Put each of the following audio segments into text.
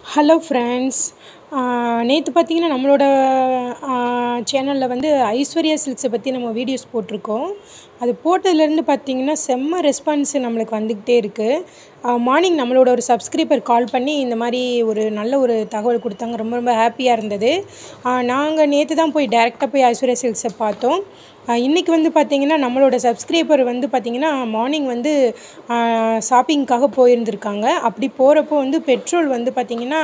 hello friends நேற்று பார்த்தீங்கன்னா நம்மளோட சேனலில் வந்து ஐஸ்வர்யா சில்க்ஸை பற்றி நம்ம வீடியோஸ் போட்டிருக்கோம் அது போட்டதுலேருந்து பார்த்தீங்கன்னா செம்ம ரெஸ்பான்ஸ் நம்மளுக்கு வந்துக்கிட்டே இருக்குது மார்னிங் நம்மளோட ஒரு சப்ஸ்கிரைபர் கால் பண்ணி இந்த மாதிரி ஒரு நல்ல ஒரு தகவல் கொடுத்தாங்க ரொம்ப ரொம்ப ஹாப்பியாக இருந்தது நாங்கள் நேற்று தான் போய் டேரெக்டாக போய் ஐஸ்வர்யா சில்க்ஸை பார்த்தோம் இன்றைக்கி வந்து பார்த்திங்கன்னா நம்மளோட சப்ஸ்கிரைபர் வந்து பார்த்திங்கன்னா மார்னிங் வந்து ஷாப்பிங்க்காக போயிருந்திருக்காங்க அப்படி போகிறப்போ வந்து பெட்ரோல் வந்து பார்த்திங்கன்னா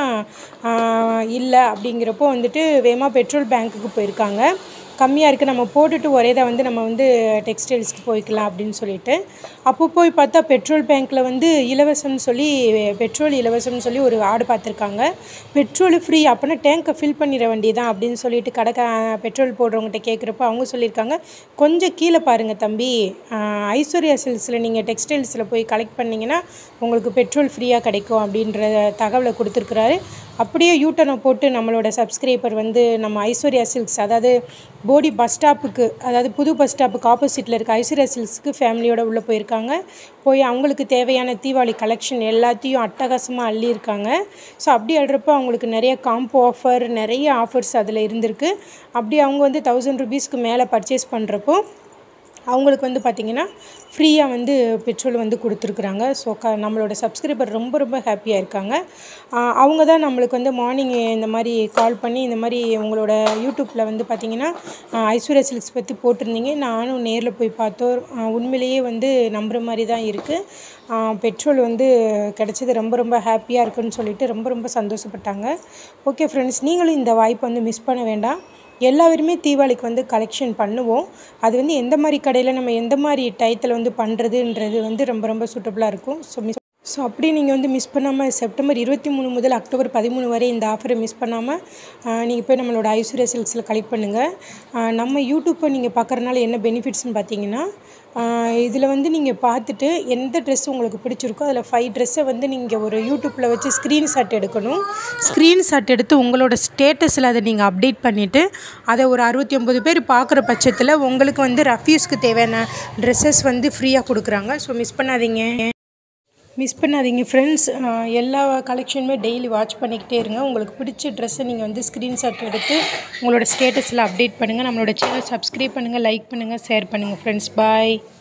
இல்லை அப்படிங்கிறப்போ வந்துட்டு வேகமாக பெட்ரோல் பேங்க்குக்கு போயிருக்காங்க கம்மியாக இருக்குது நம்ம போட்டுட்டு ஒரே தான் வந்து நம்ம வந்து டெக்ஸ்டைல்ஸ்க்கு போய்க்கலாம் அப்படின்னு சொல்லிட்டு அப்போ போய் பார்த்தா பெட்ரோல் பேங்க்கில் வந்து இலவசம்னு சொல்லி பெட்ரோல் இலவசம்னு சொல்லி ஒரு ஆடு பார்த்துருக்காங்க பெட்ரோல் ஃப்ரீ அப்போனா டேங்கை ஃபில் பண்ணிட வேண்டியதான் அப்படின்னு சொல்லிட்டு கடைக்க பெட்ரோல் போடுறவங்ககிட்ட கேட்குறப்ப அவங்க சொல்லியிருக்காங்க கொஞ்சம் கீழே பாருங்கள் தம்பி ஐஸ்வர்யா சில்ஸில் நீங்கள் டெக்ஸ்டைல்ஸில் போய் கலெக்ட் பண்ணிங்கன்னா உங்களுக்கு பெட்ரோல் ஃப்ரீயாக கிடைக்கும் அப்படின்ற தகவலை கொடுத்துருக்குறாரு அப்படியே யூட்டனை போட்டு நம்மளோட சப்ஸ்கிரைபர் வந்து நம்ம ஐஸ்வர்யா சில்க்ஸ் அதாவது போடி பஸ் ஸ்டாப்புக்கு அதாவது புது பஸ் ஸ்டாப்புக்கு ஆப்போசிட்டில் இருக்க ஐஸ்வர்யா சில்க்ஸுக்கு ஃபேமிலியோட உள்ளே போயிருக்காங்க போய் அவங்களுக்கு தேவையான தீபாவளி கலெக்ஷன் எல்லாத்தையும் அட்டகாசமாக அள்ளியிருக்காங்க ஸோ அப்படி அள்ளுறப்போ அவங்களுக்கு நிறைய காம்போ ஆஃபர் நிறைய ஆஃபர்ஸ் அதில் இருந்திருக்கு அப்படி அவங்க வந்து தௌசண்ட் ருபீஸ்க்கு மேலே பர்ச்சேஸ் பண்ணுறப்போ அவங்களுக்கு வந்து பார்த்திங்கன்னா ஃப்ரீயாக வந்து பெட்ரோல் வந்து கொடுத்துருக்குறாங்க ஸோ க நம்மளோட சப்ஸ்கிரைபர் ரொம்ப ரொம்ப ஹாப்பியாக இருக்காங்க அவங்க தான் நம்மளுக்கு வந்து மார்னிங் இந்த மாதிரி கால் பண்ணி இந்த மாதிரி உங்களோட யூடியூப்பில் வந்து பார்த்திங்கன்னா ஐஸ்வர்யா சில்க்ஸ் பற்றி போட்டிருந்தீங்க நானும் நேரில் போய் பார்த்தோம் உண்மையிலேயே வந்து நம்புகிற மாதிரி தான் இருக்குது பெட்ரோல் வந்து கிடச்சது ரொம்ப ரொம்ப ஹாப்பியாக இருக்குன்னு சொல்லிட்டு ரொம்ப ரொம்ப சந்தோஷப்பட்டாங்க ஓகே ஃப்ரெண்ட்ஸ் நீங்களும் இந்த வாய்ப்பை வந்து மிஸ் பண்ண வேண்டாம் எல்லாருமே தீபாவளிக்கு வந்து கலெக்ஷன் பண்ணுவோம் அது வந்து எந்த மாதிரி கடையில் நம்ம எந்த மாதிரி டயத்தில் வந்து பண்ணுறதுன்றது வந்து ரொம்ப ரொம்ப சூட்டபுளாக இருக்கும் ஸோ மிஸ் ஸோ அப்படி நீங்கள் வந்து மிஸ் பண்ணாமல் செப்டம்பர் இருபத்தி மூணு முதல் அக்டோபர் பதிமூணு வரை இந்த ஆஃபரை மிஸ் பண்ணாமல் நீங்கள் போய் நம்மளோட ஐஸ்வர்யா சில்க்ஸில் கலெக்ட் பண்ணுங்கள் நம்ம யூடியூப்பை நீங்கள் பார்க்குறனால என்ன பெனிஃபிட்ஸ்னு பார்த்தீங்கன்னா இதில் வந்து நீங்கள் பார்த்துட்டு எந்த ட்ரெஸ் உங்களுக்கு பிடிச்சிருக்கோ அதில் ஃபைவ் ட்ரெஸ்ஸை வந்து நீங்கள் ஒரு யூடியூப்பில் வச்சு ஸ்க்ரீன்ஷாட் எடுக்கணும் ஸ்க்ரீன்ஷாட் எடுத்து உங்களோட ஸ்டேட்டஸில் அதை நீங்கள் அப்டேட் பண்ணிவிட்டு அதை ஒரு அறுபத்தி ஒம்பது பேர் பார்க்குற பட்சத்தில் உங்களுக்கு வந்து ரஃப்யூஸ்க்கு தேவையான ட்ரெஸ்ஸஸ் வந்து ஃப்ரீயாக கொடுக்குறாங்க ஸோ மிஸ் பண்ணாதீங்க மிஸ் பண்ணாதீங்க ஃப்ரெண்ட்ஸ் எல்லா கலெக்ஷனுமே டெய்லி வாட்ச் பண்ணிக்கிட்டே இருங்க உங்களுக்கு பிடிச்ச ட்ரெஸ்ஸை நீங்கள் வந்து ஸ்க்ரீன்ஷாட் எடுத்து உங்களோட ஸ்டேட்டஸில் அப்டேட் பண்ணுங்கள் நம்மளோட சேனல் சப்ஸ்கிரைப் பண்ணுங்கள் லைக் பண்ணுங்கள் ஷேர் பண்ணுங்கள் ஃப்ரெண்ட்ஸ் பாய்